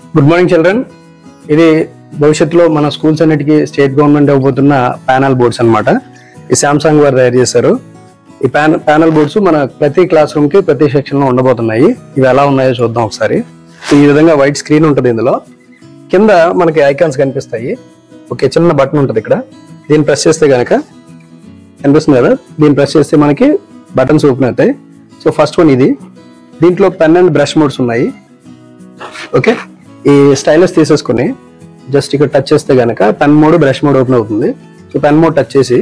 good morning children ఇది భవిష్యత్తులో మన స్కూల్స్ అన్నిటికీ స్టేట్ గవర్నమెంట్ ఇవ్వబోతున్న ప్యానల్ బోర్డ్స్ అన్నమాట ఈ శాంసంగ్ వారు తయారు చేశారు ఈ ప్యాన్ ప్యానల్ బోర్డ్స్ మన ప్రతి క్లాస్ రూమ్ కి ప్రతి సెక్షన్ లో ఉండబోతున్నాయి ఇవి ఎలా ఉన్నాయో చూద్దాం ఒకసారి సో ఈ విధంగా వైట్ స్క్రీన్ ఉంటుంది ఇందులో కింద మనకి ఐకాన్స్ కనిపిస్తాయి ఓకే చిన్న బటన్ ఉంటుంది ఇక్కడ దీన్ని ప్రెస్ చేస్తే కనుక కనిపిస్తుంది కదా దీన్ని ప్రెస్ చేస్తే మనకి బటన్స్ ఓపెన్ అవుతాయి సో ఫస్ట్ వన్ ఇది దీంట్లో పెన్ అండ్ బ్రష్ మోడ్స్ ఉన్నాయి ఓకే ఈ స్టైలస్ తీసేసుకుని జస్ట్ ఇక్కడ టచ్ చేస్తే గనక pen mode brush mode open అవుతుంది సో పెన్ మోడ్ టచ్ చేసి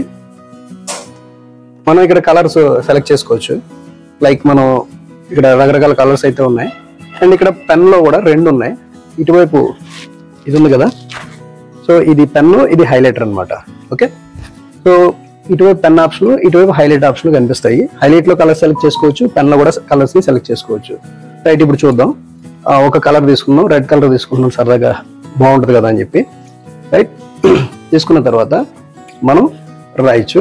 మనం ఇక్కడ కలర్స్ సెలెక్ట్ చేసుకోవచ్చు లైక్ మనం ఇక్కడ రకరకాల కలర్స్ అయితే ఉన్నాయి అండ్ ఇక్కడ పెన్ లో కూడా రెండు ఉన్నాయి ఇటువైపు ఇది ఉంది కదా సో ఇది పెన్ ఇది హైలైటర్ అన్నమాట ఓకే సో ఇటువైపు పెన్ ఆప్షన్ ఇటువైపు హైలైట్ ఆప్షన్ కనిపిస్తాయి హైలైట్ లో కలర్ సెలెక్ట్ చేసుకోవచ్చు పెన్ లో కూడా కలర్స్ ని సెలెక్ట్ చేసుకోవచ్చు రైట్ ఇప్పుడు చూద్దాం ఆ, ఒక కలర్ తీసుకుందాం రెడ్ కలర్ తీసుకుందాం సరదాగా బాగుంటుంది కదా అని చెప్పి రైట్ తీసుకున్న తర్వాత మనం రాయొచ్చు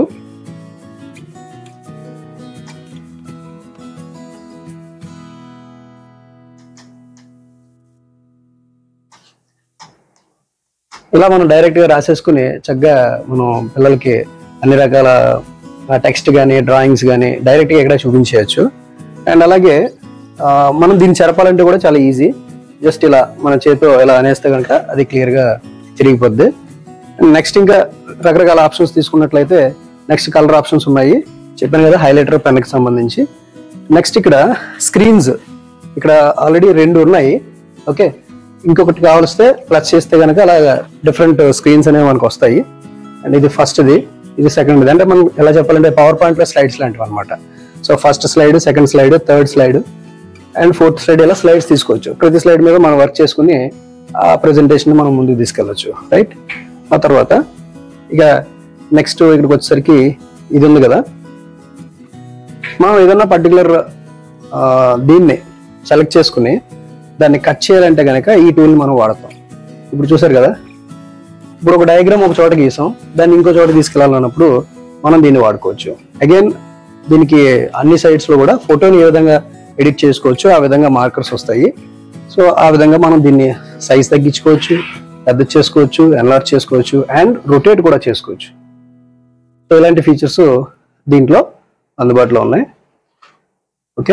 ఇలా మనం డైరెక్ట్ గా రాసేసుకుని చక్కగా మనం పిల్లలకి అన్ని రకాల టెక్స్ట్ కానీ డ్రాయింగ్స్ కానీ డైరెక్ట్ గా ఇక్కడ చూపించేయచ్చు అండ్ అలాగే ఆ, మనం దీన్ని చెరపాలంటే కూడా చాలా ఈజీ జస్ట్ ఇలా మన చేతితో ఇలా అనేస్తే కనుక అది క్లియర్ గా తిరిగిపోద్ది నెక్స్ట్ ఇంకా రకరకాల ఆప్షన్స్ తీసుకున్నట్లయితే నెక్స్ట్ కలర్ ఆప్షన్స్ ఉన్నాయి చెప్పాను కదా హైలైటర్ పెన్ కి సంబంధించి నెక్స్ట్ ఇక్కడ స్క్రీన్స్ ఇక్కడ ఆల్రెడీ రెండు ఉన్నాయి ఓకే ఇంకొకటి కావలిస్తే ప్లస్ చేస్తే కనుక అలా డిఫరెంట్ స్క్రీన్స్ అనేవి మనకు వస్తాయి అండ్ ఇది ఫస్ట్ ఇది ఇది సెకండ్ ఇది అంటే మనం ఎలా చెప్పాలంటే పవర్ పాయింట్ లో స్లైడ్స్ లాంటివి అనమాట so first slide second slide third slide and fourth slide ఇలా స్లైడ్స్ తీసుకోవచ్చు ప్రతి స్లైడ్ మీద మనం వర్క్ చేసుకుని ఆ ప్రెజెంటేషన్ మనం ముందుకు తీసుకెళ్ళచ్చు రైట్ ఆ తర్వాత ఇక నెక్స్ట్ ఇక్కడికి వచ్చేసరికి ఇది ఉంది కదా మనం ఏదన్నా పర్టికులర్ దీన్ని సెలెక్ట్ చేసుకుని దాన్ని కట్ చేయాలంటే కనుక ఈ టూల్ మనం వాడతాం ఇప్పుడు చూసారు కదా ఇప్పుడు ఒక డయాగ్రామ్ ఒక చోట గీసాం దాన్ని ఇంకో చోట తీసుకెళ్ళాలన్నప్పుడు మనం దీన్ని వాడుకోవచ్చు అగైన్ దీనికి అన్ని సైడ్స్ లో కూడా ఫోటోని ఏ విధంగా ఎడిట్ చేసుకోవచ్చు ఆ విధంగా మార్కర్స్ వస్తాయి సో ఆ విధంగా మనం దీన్ని సైజ్ తగ్గించుకోవచ్చు పెద్ద చేసుకోవచ్చు ఎన్లార్జ్ చేసుకోవచ్చు అండ్ రొటేట్ కూడా చేసుకోవచ్చు సో ఇలాంటి ఫీచర్స్ దీంట్లో అందుబాటులో ఉన్నాయి ఓకే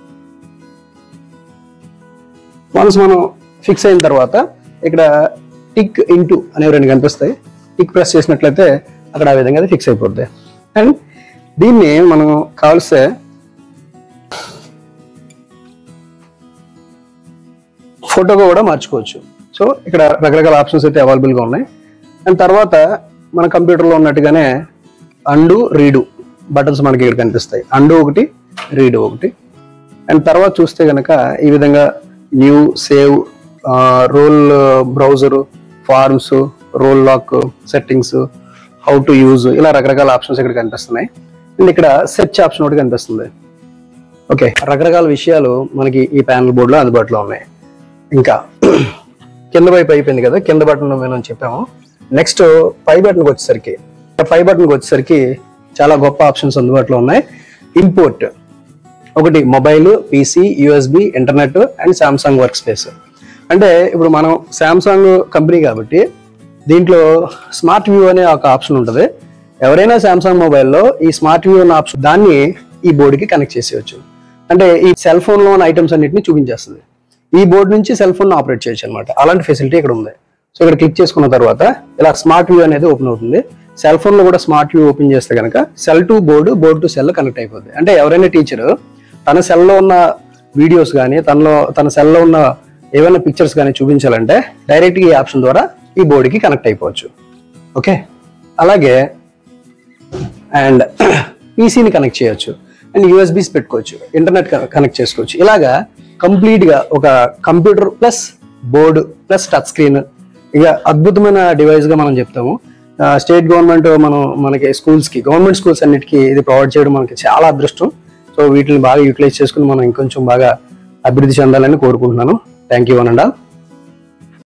వన్స్ మనం ఫిక్స్ అయిన తర్వాత ఇక్కడ టిక్ ఇంటూ అనేవి రెండు కనిపిస్తాయి టిక్ ప్రెస్ చేసినట్లయితే అక్కడ ఆ విధంగా అది ఫిక్స్ అయిపోద్ది అండ్ దీన్ని మనం కావలిస్తే ఫోటోగా కూడా మార్చుకోవచ్చు సో ఇక్కడ రకరకాల ఆప్షన్స్ అయితే అవైలబుల్గా ఉన్నాయి అండ్ తర్వాత మన కంప్యూటర్లో ఉన్నట్టుగానే అండు రీడు బటన్స్ మనకి ఇక్కడ కనిపిస్తాయి అండు ఒకటి రీడు ఒకటి అండ్ తర్వాత చూస్తే కనుక ఈ విధంగా new save roll browser forms roll lock settings how to use ఇలా రకరకాల ఆప్షన్స్ ఇక్కడ కనిపిస్తున్నాయి అండ్ ఇక్కడ సెర్చ్ ఆప్షన్ ఒకటి కనిపిస్తుంది ఓకే రకరకాల విషయాలు మనకి ఈ ప్యానల్ బోర్డులో అందుబాటులో ఉన్నాయి ఇంకా కింద వైపు అయిపోయింది కదా కింద బటన్ మనం చెప్పాము నెక్స్ట్ పై బటన్కి వచ్చేసరికి పై బటన్కి వచ్చేసరికి చాలా గొప్ప ఆప్షన్స్ అందుబాటులో ఉన్నాయి ఇంపోర్ట్ ఒకటి mobile PC USB internet and Samsung work space అంటే ఇప్పుడు మనం సామ్సంగ్ కంపెనీ కాబట్టి దీంట్లో స్మార్ట్ వ్యూ అనే ఒక ఆప్షన్ ఉంటుంది ఎవరైనా సామ్సంగ్ మొబైల్లో ఈ స్మార్ట్ వ్యూ అనే ఆప్షన్ దాన్ని ఈ బోర్డుకి కనెక్ట్ చేసేయచ్చు అంటే ఈ సెల్ ఫోన్ లో ఉన్న ఐటమ్స్ అన్నిటిని చూపించేస్తుంది ఈ బోర్డు నుంచి సెల్ ఫోన్ ఆపరేట్ చేయొచ్చు అనమాట అలాంటి ఫెసిలిటీ ఇక్కడ ఉంది సో ఇక్కడ క్లిక్ చేసుకున్న తర్వాత ఇలా స్మార్ట్ వ్యూ అనేది ఓపెన్ అవుతుంది సెల్ ఫోన్ లో కూడా స్మార్ట్ వ్యూ ఓపెన్ చేస్తే కనుక cell to board board to cell connect అయిపోద్ది అంటే ఎవరైనా టీచర్ తన cell లో ఉన్న వీడియోస్ కానీ తనలో తన cell లో ఉన్న ఏమైనా పిక్చర్స్ కానీ చూపించాలంటే డైరెక్ట్ ఈ ఆప్షన్ ద్వారా ఈ బోర్డుకి కనెక్ట్ అయిపోవచ్చు ఓకే అలాగే అండ్ పీసీని కనెక్ట్ చేయొచ్చు అండ్ యూఎస్బీస్ పెట్టుకోవచ్చు ఇంటర్నెట్ కనెక్ట్ చేసుకోవచ్చు ఇలాగా కంప్లీట్ గా ఒక computer plus board plus touch screen ఇక అద్భుతమైన డివైస్ గా మనం చెప్తాము స్టేట్ గవర్నమెంట్ మనం మనకి స్కూల్స్ కి గవర్నమెంట్ స్కూల్స్ అన్నిటికీ ఇది ప్రొవైడ్ చేయడం మనకి చాలా అదృష్టం సో వీటిని బాగా యూటిలైజ్ చేసుకుని మనం ఇంకొంచెం బాగా అభివృద్ధి చెందాలని కోరుకుంటున్నాను thank you one and all